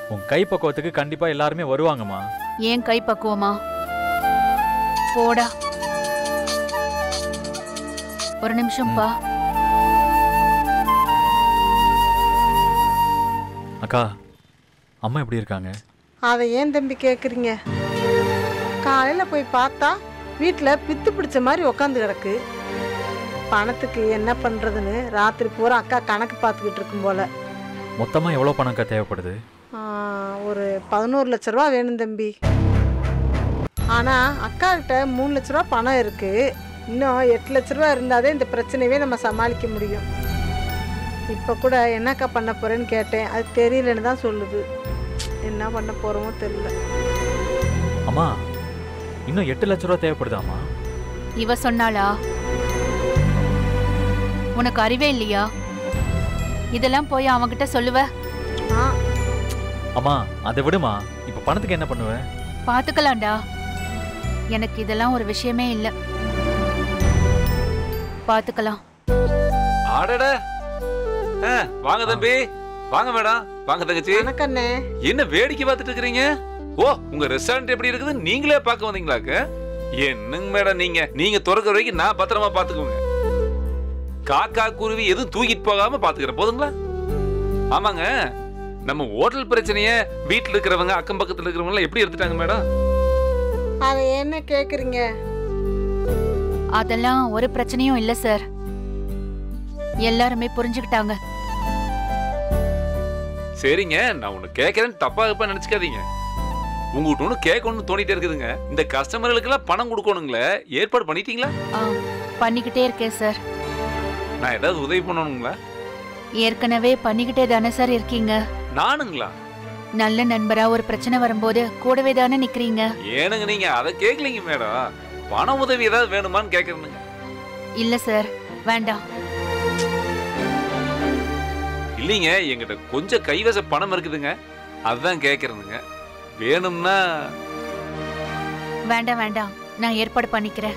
உன் கை பக்குவத்துக்கு கண்டிப்பா எல்லாருமே வருவாங்கம்மா ஏன் கை பக்குவமா போடா ஒரு நிமிஷம்ப்பா அக்கா அம்மா எப்படி இருக்காங்க அதை ஏன் தம்பி கேட்குறீங்க காலையில் போய் பார்த்தா வீட்டில் பித்து பிடிச்ச மாதிரி உக்காந்து கிடக்கு பணத்துக்கு என்ன பண்ணுறதுன்னு ராத்திரி பூரா அக்கா கணக்கு பார்த்துக்கிட்டு இருக்கும் போல மொத்தமா எவ்வளவு பணம் அக்கா தேவைப்படுது ஆ, ஒரு பதினோரு லட்ச ரூபா வேணும் தம்பி ஆனால் அக்கா கிட்ட மூணு லட்ச ரூபா பணம் இருக்குது இன்னும் எட்டு லட்ச ரூபா இருந்தாதே இந்த பிரச்சனையவே நம்ம சமாளிக்க முடியும் இப்போ கூட என்னக்கா பண்ண போகிறேன்னு கேட்டேன் அது தெரியலன்னு தான் சொல்லுது என்ன பண்ண போகிறோமோ தெரியல அம்மா இன்னும் எட்டு லட்ச ரூபா தேவைப்படுதாம்மா இவ சொன்னாளா உனக்கு அறிவே இல்லையா இதெல்லாம் போய் அவன்கிட்ட சொல்லுவ ஆ அம்மா அதை விடுமா இப்ப பணத்துக்கு என்ன பண்ணுவ பாத்துக்கலாம்டா எனக்கு இதெல்லாம் ஒரு விஷயமே இல்ல பாத்துக்கலாம் ஆடட ஆ, வாங்க தம்பி வாங்க மேடம் வாங்க தங்கச்சி வணக்கண்ணே என்ன வேடிக்கை பார்த்துட்டு இருக்கிறீங்க ஓ உங்க ரெஸ்டாரண்ட் எப்படி இருக்குது நீங்களே பார்க்க வந்தீங்களாக்க என்னங்க மேடம் நீங்க நீங்க திறக்கிற வரைக்கும் நான் பத்திரமா பாத்துக்கோங்க காக்கா குருவி எதுவும் தூக்கிட்டு போகாம பாத்துக்கிறேன் போதுங்களா ஆமாங்க நம்ம ஹோட்டல் பிரச்சனைய வீட்டுல இருக்கிறவங்க அக்கம் பக்கத்துல இருக்கிறவங்க எல்லாம் எப்படி எடுத்துட்டாங்க மேடம் அதை என்ன கேட்குறீங்க அதெல்லாம் ஒரு பிரச்சனையும் இல்ல சார் எல்லாருமே புரிஞ்சுக்கிட்டாங்க சரிங்க நான் ஒண்ணு கேட்கறேன்னு தப்பா தப்பா நினைச்சுக்காதீங்க உங்ககிட்ட ஒண்ணு கேட்கணும்னு தோணிட்டே இருக்குதுங்க இந்த கஸ்டமர்களுக்கு எல்லாம் பணம் கொடுக்கணுங்களே ஏற்பாடு பண்ணிட்டீங்களா ஆ, பண்ணிக்கிட்டே இருக்கேன் சார் நான் ஏதாவது உதவி பண்ணணுங்களா ஏற்கனவே பண்ணிக்கிட்டே தானே சார் இருக்கீங்க நானுங்களா நல்ல நண்பரா ஒரு பிரச்சனை வரும்போது கூடவே தானே நிக்கிறீங்க ஏனுங்க நீங்க அதை கேட்கலீங்க மேடம் பண உதவி ஏதாவது வேணுமான்னு கேட்கறேனுங்க இல்ல சார் வேண்டாம் இல்லைங்க என்கிட்ட கொஞ்சம் கைவச பணம் இருக்குதுங்க அதுதான் கேட்கறேனுங்க வேணும்னா வேண்டாம் வேண்டாம் நான் ஏற்பாடு பண்ணிக்கிறேன்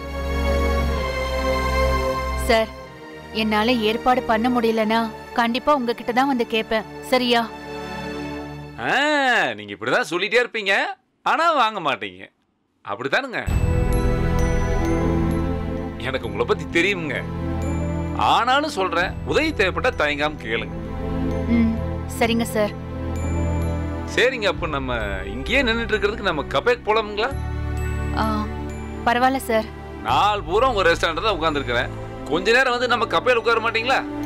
சார் என்னால ஏற்பாடு பண்ண முடியலனா கண்டிப்பா உங்ககிட்ட தான் வந்து கேட்பேன் சரியா ஆ, நீங்க இப்படிதான் சொல்லிட்டே இருப்பீங்க ஆனா வாங்க மாட்டீங்க அப்படித்தானுங்க எனக்கு உங்களை பத்தி தெரியுங்க ஆனாலும் சொல்றேன் உதவி தேவைப்பட்டா தயங்காம கேளுங்க ம் சரிங்க சார் சரிங்க அப்ப நம்ம இங்கேயே நின்னுட்டு இருக்கிறதுக்கு நம்ம கபேக் போலாமுங்களா ஆ, பரவாயில்ல சார் நாள் பூரா உங்க ரெஸ்டாரண்ட் தான் உட்காந்துருக்கிறேன் கொஞ்ச நேரம் வந்து நம்ம கப்பையில் உட்கார மாட்டீங்களா